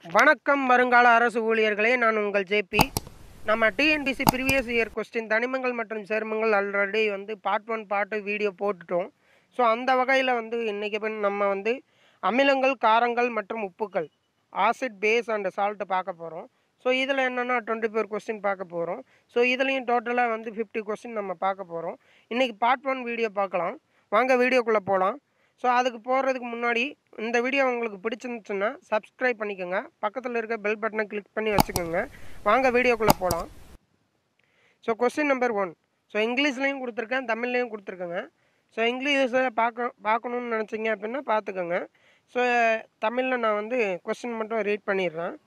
வணக்கம் வருங்கால அரசு ஊழியர்களே நான் உங்கள் ஜேபி நம்ம டிஎன்பிசி ப்ரீவியஸ் இயர் கொஸ்டின் தனிமங்கள் மற்றும் சேர்மங்கள் ஆல்ரெடி வந்து பார்ட் ஒன் பார்ட் வீடியோ போட்டுட்டோம் ஸோ அந்த வகையில் வந்து இன்றைக்கி பின் நம்ம வந்து அமிலங்கள் காரங்கள் மற்றும் உப்புக்கள் ஆசிட் பேஸ் அண்ட் சால்ட்டு பார்க்க போகிறோம் ஸோ இதில் என்னென்னா டுவெண்ட்டி ஃபோர் கொஸ்டின் பார்க்க போகிறோம் ஸோ இதுலேயும் டோட்டலாக வந்து ஃபிஃப்டி கொஸ்டின் நம்ம பார்க்க போகிறோம் இன்றைக்கி பார்ட் ஒன் வீடியோ பார்க்கலாம் வாங்க வீடியோக்குள்ளே போகலாம் ஸோ அதுக்கு போகிறதுக்கு முன்னாடி இந்த வீடியோ உங்களுக்கு பிடிச்சிருந்துச்சுன்னா சப்ஸ்கிரைப் பண்ணிக்கோங்க பக்கத்தில் இருக்க பெல் பட்டனை கிளிக் பண்ணி வச்சுக்கோங்க வாங்க வீடியோக்குள்ளே போகலாம் so question number one so இங்கிலீஷ்லேயும் கொடுத்துருக்கேன் தமிழ்லேயும் கொடுத்துருக்கேங்க ஸோ இங்கிலீஷில் பார்க்க பார்க்கணுன்னு நினச்சிங்க அப்படின்னா பார்த்துக்கோங்க ஸோ தமிழில் நான் வந்து கொஸ்டின் மட்டும் ரீட் பண்ணிடுறேன்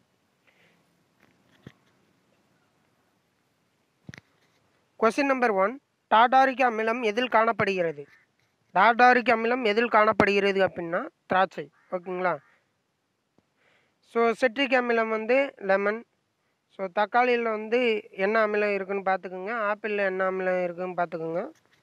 கொஸ்டின் நம்பர் ஒன் டாடாரிக் அமிலம் எதில் காணப்படுகிறது டாடாரிக் அமிலம் எதில் காணப்படுகிறது அப்படின்னா திராட்சை ஓகேங்களா ஸோ சிட்ரிக் அமிலம் வந்து லெமன் ஸோ தக்காளியில் வந்து என்ன அமிலம் இருக்குன்னு பார்த்துக்குங்க ஆப்பிளில் என்ன அமிலம் இருக்குன்னு பார்த்துக்குங்க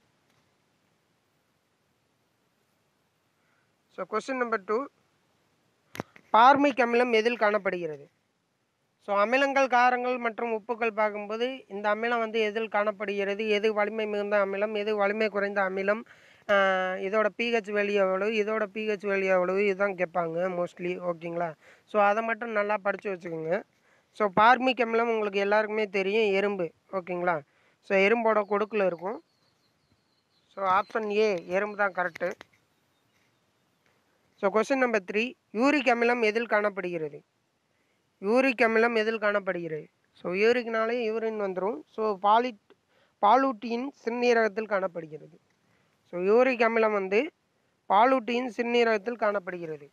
so question number two formic அமிலம் எதில் காணப்படுகிறது ஸோ அமிலங்கள் காரங்கள் மற்றும் உப்புக்கள் பார்க்கும்போது இந்த அமிலம் வந்து எதில் காணப்படுகிறது எது வலிமை மிகுந்த அமிலம் எது வலிமை குறைந்த அமிலம் ஆஹ் இதோட பிஹெச் வேல்யூ எவ்வளவு இதோட பிஹெச் வேல்யூ எவ்வளவு இதுதான் கேட்பாங்க மோஸ்ட்லி ஓகேங்களா ஸோ அதை மட்டும் நல்லா படித்து வச்சுக்கோங்க ஸோ பார்மிக் அமிலம் உங்களுக்கு எல்லாருக்குமே தெரியும் எறும்பு ஓகேங்களா ஸோ எறும்போட கொடுக்கில் இருக்கும் ஸோ ஆப்ஷன் ஏ எறும்பு தான் correct so question number three uric அமிலம் எதில் காணப்படுகிறது யூரிக் அமிலம் எதில் காணப்படுகிறது ஸோ யூரிக்னாலே யூரின் வந்துடும் ஸோ பாலிட் பாலூட்டியின் சிறுநீரகத்தில் காணப்படுகிறது ஸோ யூரிக் அமிலம் வந்து பாலூட்டியின் சிறுநீரகத்தில் காணப்படுகிறது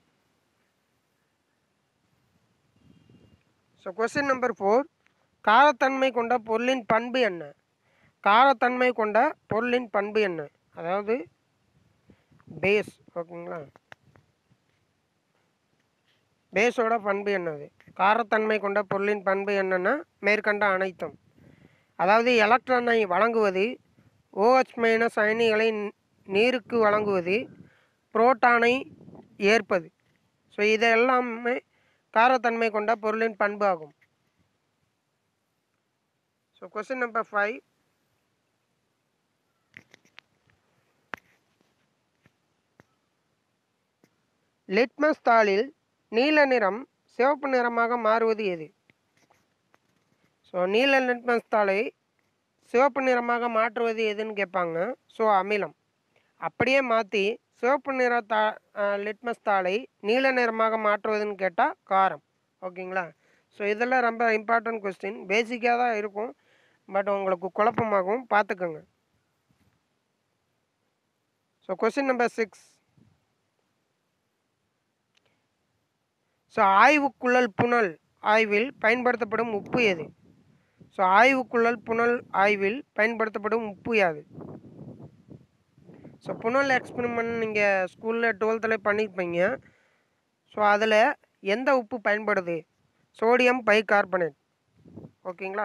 ஸோ கொஸ்டின் நம்பர் ஃபோர் காரத்தன்மை கொண்ட பொருளின் பண்பு என்ன காரத்தன்மை கொண்ட பொருளின் பண்பு என்ன அதாவது பேஸ் ஓகேங்களா பேஸோட பண்பு என்னது காரத்தன்மை கொண்ட பொருளின் பண்பு என்னன்னா மேற்கண்ட அனைத்தும் அதாவது எலக்ட்ரானை வழங்குவது ஓஹெச் மைனஸ் அயனிகளை ந- நீருக்கு வழங்குவது புரோட்டானை ஏற்பது ஸோ இதெல்லாமே காரத்தன்மை கொண்ட பொருளின் பண்பு ஆகும் so question number five litmus தாளில் நீல நிறம் சிவப்பு நிறமாக மாறுவது எது ஸோ நீல லிட்மஸ் தாளை சிவப்பு நிறமாக மாற்றுவது எதுன்னு கேட்பாங்க ஸோ அமிலம் அப்படியே மாற்றி சிவப்பு நிற தா லிட்மஸ் தாளை நீல நிறமாக மாற்றுவதுன்னு கேட்டால் காரம் ஓகேங்களா ஸோ இதெல்லாம் ரொம்ப இம்பார்ட்டன்ட் கொஸ்டின் பேசிக்காக தான் இருக்கும் பட் உங்களுக்கு குழப்பமாகும் பார்த்துக்கோங்க so question number six so ஆய்வுக்குழல் புனல் ஆய்வில் பயன்படுத்தப்படும் உப்பு எது ஸோ ஆய்வுக்குழல் புனல் ஆய்வில் பயன்படுத்தப்படும் உப்பு யாது ஸோ புனல் எக்ஸ்பெரிமெண்ட் நீங்கள் ஸ்கூலில் டுவெல்த்தில் பண்ணியிருப்பீங்க ஸோ அதில் எந்த உப்பு பயன்படுது சோடியம் பை கார்பனேட் ஓகேங்களா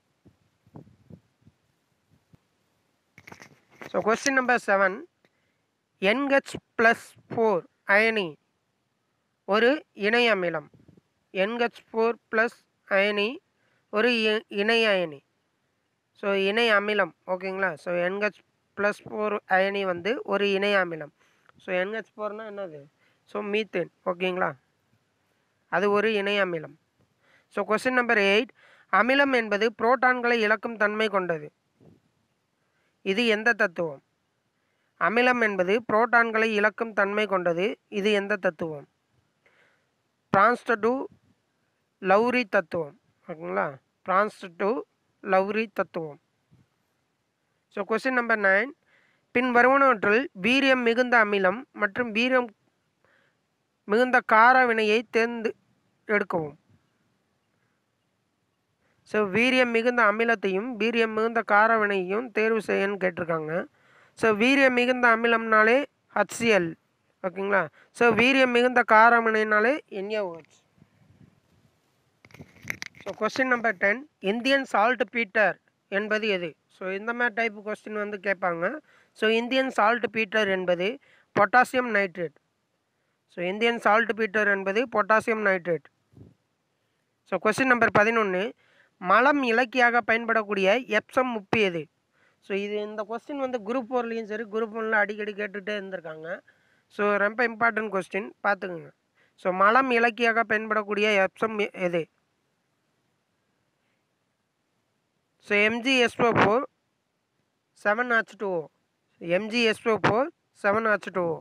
so question number seven NH plus four அயனி ஒரு இணை அமிலம் என்ஹெச் ஃபோர் ப்ளஸ் அயனி ஒரு இ- இணை அயனி ஸோ இணை அமிலம் ஓகேங்களா ஸோ என்ஹெச் ப்ளஸ் ஃபோர் அயனி வந்து ஒரு இணை அமிலம் ஸோ என்ஹெச் ஃபோர்னால் என்னது ஸோ மீத்தேன் ஓகேங்களா அது ஒரு இணை அமிலம் ஸோ கொஸ்டின் நம்பர் எயிட் அமிலம் என்பது புரோட்டான்களை இழக்கும் தன்மை கொண்டது இது எந்த தத்துவம் அமிலம் என்பது புரோட்டான்களை இழக்கும் தன்மை கொண்டது இது எந்த தத்துவம் டிரான்ஸ்டடு லவ்ரி தத்துவம் ஓகேங்களா டிரான்ஸ்டடு லவ்ரி தத்துவம் ஸோ கொஸ்டின் நம்பர் நைன் பின் வருவனவற்றில் வீரியம் மிகுந்த அமிலம் மற்றும் வீரியம் மிகுந்த கார வினையை தேர்ந்து எடுக்கவும் ஸோ வீரியம் மிகுந்த அமிலத்தையும் வீரியம் மிகுந்த கார வினையையும் தேர்வு செய்யன்னு கேட்டிருக்காங்க ஸோ வீரியம் மிகுந்த அமிலம்னாலே ஹச்சிஎல் ஓகேங்களா ஸோ வீரியம் மிகுந்த கார வினைனாலே NaOH so question number ten Indian saltpetre என்பது எது ஸோ இந்த மாதிரி டைப் கொஸ்டின் வந்து கேட்பாங்க ஸோ இந்தியன் சால்ட் பீட்டர் என்பது potassium nitrate so Indian saltpetre என்பது potassium nitrate so question number பதினொன்று மலம் இலக்கியாக பயன்படக்கூடிய எப்சம் உப்பு எது ஸோ இது இந்த கொஸ்டின் வந்து குரூப் ஃபோர்லேயும் சரி குரூப் ஒன்ல அடிக்கடி கேட்டுகிட்டே இருந்திருக்காங்க ஸோ ரொம்ப இம்பார்ட்டன்ட் கொஸ்டின் பார்த்துக்குங்க ஸோ மலம் இலக்கியாக பயன்படக்கூடிய எப்சம் எ- எது so MgSO four seven H two O MgSO four seven H two O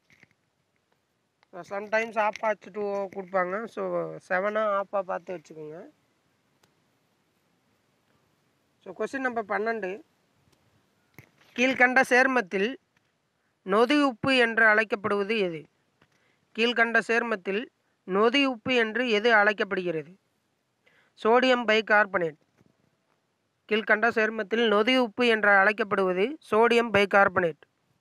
sometimes of H two O கொடுப்பாங்க ஸோ செவனாக ஆப்பாக பார்த்து வச்சுக்கோங்க ஸோ கொஸ்டின் நம்பர் பன்னெண்டு கீழ்கண்ட சேர்மத்தில் நொதி உப்பு என்று அழைக்கப்படுவது எது கீழ்கண்ட சேர்மத்தில் நொதி உப்பு என்று எது அழைக்கப்படுகிறது சோடியம் பைகார்பனேட் கீழ்கண்ட சேர்மத்தில் நொதி உப்பு என்று அழைக்கப்படுவது சோடியம் பைகார்பனேட்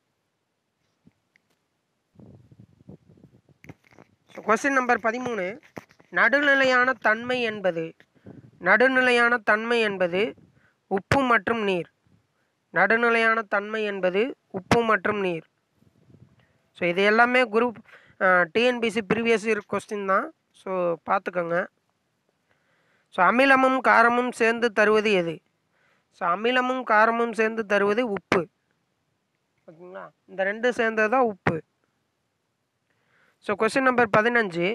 கொஸ்டின் நம்பர் பதிமூணு நடுநிலையான தன்மை என்பது நடுநிலையான தன்மை என்பது உப்பு மற்றும் நீர் நடுநிலையான தன்மை என்பது உப்பு மற்றும் நீர் ஸோ இது எல்லாமே group TNPSC previous year question தான் ஸோ பார்த்துக்கோங்க ஸோ அமிலமும் காரமும் சேர்ந்து தருவது எது ஸோ அமிலமும் காரமும் சேர்ந்து தருவது உப்பு ஓகேங்களா இந்த ரெண்டு சேர்ந்தது தான் உப்பு ஸோ கொஸ்டின் நம்பர் பதினஞ்சு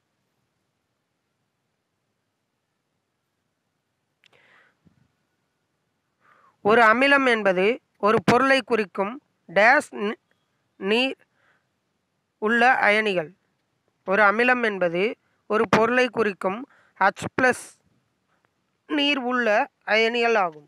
ஒரு அமிலம் என்பது ஒரு பொருளை குறிக்கும் டேஸ் நி- நீர் உள்ள அயனிகள் ஒரு அமிலம் என்பது ஒரு பொருளை குறிக்கும் ஹச் ப்ளஸ் நீர் உள்ள அயனிகள் ஆகும்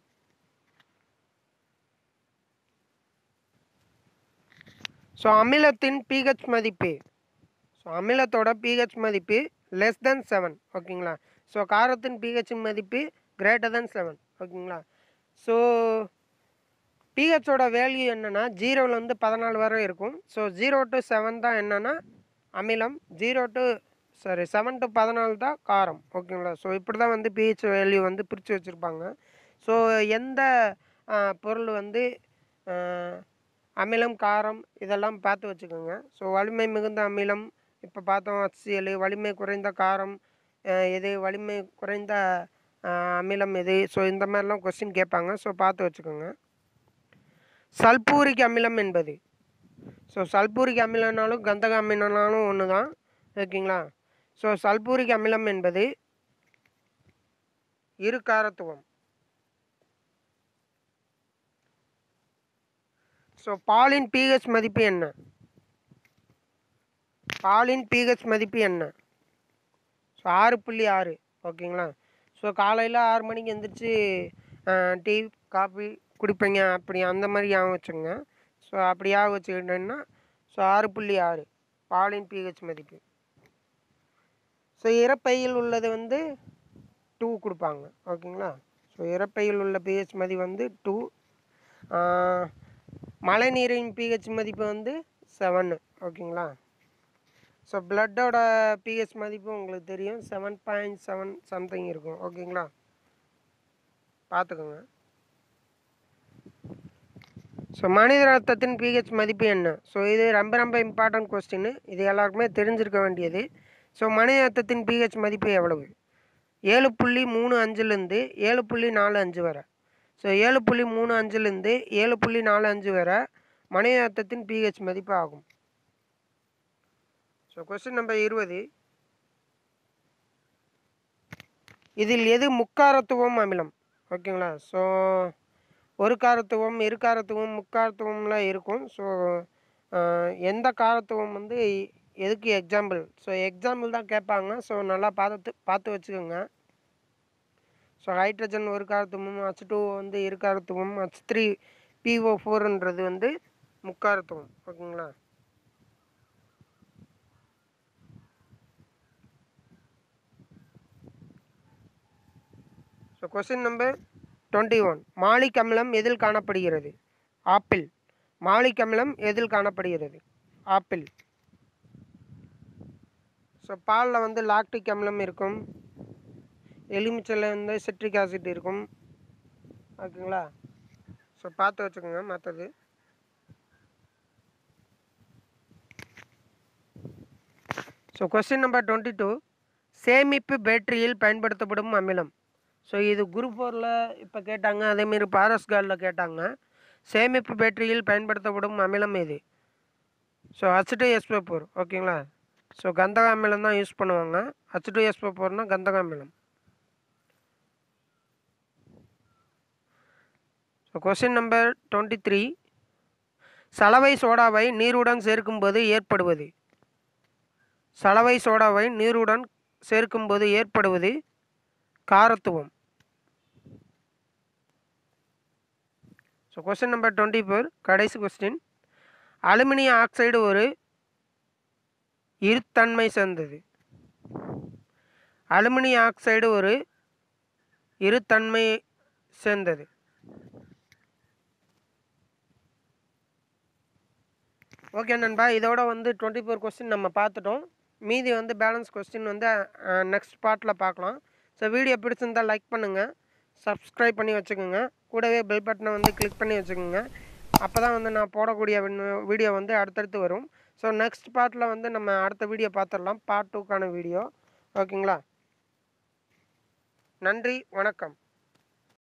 ஸோ அமிலத்தின் பிஹெச் மதிப்பு ஸோ அமிலத்தோட பிஹெச் மதிப்பு லெஸ் தென் செவன் ஓகேங்களா ஸோ காரத்தின் பிஹெச் மதிப்பு கிரேட்டர் தென் செவன் ஓகேங்களா ஸோ பிஹெச்சோட வேல்யூ என்னென்னா ஜீரோலேருந்து பதினாலு வரை இருக்கும் ஸோ ஜீரோ டு செவன் தான் என்னென்னா அமிலம் zero to sorry seven to பதினாலு தான் காரம் ஓகேங்களா ஸோ இப்படி தான் வந்து பிஹெச் வேல்யூ வந்து பிரித்து வச்சுருப்பாங்க ஸோ எந்த ஆ, பொருள் வந்து ஆ, அமிலம் காரம் இதெல்லாம் பார்த்து வச்சுக்கோங்க ஸோ வலிமை மிகுந்த அமிலம் இப்போ பார்த்தோம் HCl வலிமை குறைந்த காரம் அஹ் எது வலிமை குறைந்த அஹ், அமிலம் எது ஸோ இந்த மாதிரிலாம் கொஸ்டின் கேட்பாங்க ஸோ பார்த்து வச்சுக்கோங்க சல்பூரிக் அமிலம் என்பது ஸோ சல்பூரிக் அமிலம்னாலும் கந்தக அமிலம்னாலும் ஒன்று தான் ஓகேங்களா ஸோ சல்பூரிக் அமிலம் என்பது இரு காரத்துவம் ஸோ பாலின் பிஹெச் மதிப்பு என்ன பாலின் பிஹெச் மதிப்பு என்ன ஸோ ஆறு புள்ளி ஆறு ஓகேங்களா ஸோ காலையில் ஆறு மணிக்கு எந்திரிச்சு டீ காஃபி குடிப்பீங்க அப்படி அந்த மாதிரி ஞாபகம் வச்சுங்க ஸோ அப்படி ஞாபகம் வச்சுக்கிட்டேன்னா ஸோ ஆறு புள்ளி ஆறு பாலின் பிஹெச் மதிப்பு ஸோ இறப்பையில் உள்ளது வந்து டூ கொடுப்பாங்க ஓகேங்களா ஸோ இறப்பையில் உள்ள பிஹெச் மதிப்பு வந்து டூ மழைநீரின் பிஹெச் மதிப்பு வந்து செவனு ஓகேங்களா ஸோ பிளட்டோட பிஹெச் மதிப்பு உங்களுக்கு தெரியும் செவன் பாயிண்ட் செவன் சம்திங் இருக்கும் ஓகேங்களா பார்த்துக்கோங்க ஸோ மனித ரத்தத்தின் பிஹெச் மதிப்பு என்ன ஸோ இது ரொம்ப ரொம்ப இம்பார்ட்டன்ட் கொஸ்டின் இது எல்லாருக்குமே தெரிஞ்சிருக்க வேண்டியது ஸோ மனித ரத்தத்தின் பிஹெச் மதிப்பு எவ்வளவு ஏழு புள்ளி மூணு அஞ்சுலேருந்து ஏழு புள்ளி நாலு அஞ்சு வரை ஸோ ஏழு புள்ளி மூணு அஞ்சுலேருந்து ஏழு புள்ளி நாலு அஞ்சு வரை மனித ரத்தத்தின் பிஹெச் மதிப்பு ஆகும் ஸோ கொஸ்டின் நம்பர் இருபது இதில் எது முக்காரத்துவம் அமிலம் ஓகேங்களா ஸோ ஒரு காரத்துவம் இரு காரத்துவம் முக்காரத்துவம்லாம் இருக்கும் ஸோ எந்த காரத்துவம் வந்து எதுக்கு எக்ஸாம்பிள் ஸோ எக்ஸாம்பிள் தான் கேட்பாங்க ஸோ நல்லா பார்த்து பார்த்து வச்சுக்கோங்க ஸோ ஹைட்ரஜன் ஒரு காரத்துவம் ஹச் டூ வந்து இரு காரத்துவம் ஹச் த்ரீ பிஓ ஃபோர்ன்றது வந்து முக்காரத்துவம் ஓகேங்களா so question number twenty one மாலிக் அமிலம் எதில் காணப்படுகிறது ஆப்பிள் மாலிக் அமிலம் எதில் காணப்படுகிறது ஆப்பிள் ஸோ பாலில் வந்து லாக்டிக் அமிலம் இருக்கும் எலுமிச்சையில் வந்து சிட்ரிக் ஆசிட் இருக்கும் ஓகேங்களா ஸோ பார்த்து வச்சுக்கோங்க மற்றது so question number twenty two சேமிப்பு பேட்டரியில் பயன்படுத்தப்படும் அமிலம் ஸோ இது குரூப் ஃபோரில் இப்போ கேட்டாங்க அதேமாரி பாரஸ் கார்டில் கேட்டாங்க சேமிப்பு பேட்டரியில் பயன்படுத்தப்படும் அமிலம் இது so H two SO four ஓகேங்களா ஸோ கந்தக அமிலம் தான் யூஸ் பண்ணுவாங்க ஹச் டூ எஸ்போ ஃபோர்னால் கந்தக அமிலம் so question number twenty three சலவை சோடாவை நீருடன் சேர்க்கும்போது ஏற்படுவது சலவை சோடாவை நீருடன் சேர்க்கும்போது ஏற்படுவது காரத்துவம் so question number twenty four கடைசி கொஸ்டின் அலுமினிய ஆக்சைடு ஒரு இருத்தன்மை சேர்ந்தது அலுமினிய ஆக்சைடு ஒரு இருத்தன்மை சேர்ந்தது ஓகே நண்பா இதோட வந்து டுவெண்ட்டி ஃபோர் கொஸ்டின் நம்ம பார்த்துட்டோம் மீதி வந்து பேலன்ஸ் கொஸ்டின் வந்து நெக்ஸ்ட் பார்ட்டில் பார்க்கலாம் ஸோ வீடியோ பிடிச்சிருந்தால் லைக் பண்ணுங்கள் சப்ஸ்கிரைப் பண்ணி வச்சுக்கோங்க கூடவே பெல் பட்டனை வந்து கிளிக் பண்ணி வச்சுக்கோங்க அப்போ தான் வந்து நான் போடக்கூடிய வீடியோ வந்து அடுத்தடுத்து வரும் ஸோ நெக்ஸ்ட் பார்ட்டில் வந்து நம்ம அடுத்த வீடியோ பார்த்துடலாம் பார்ட் டூக்கான வீடியோ ஓகேங்களா நன்றி வணக்கம்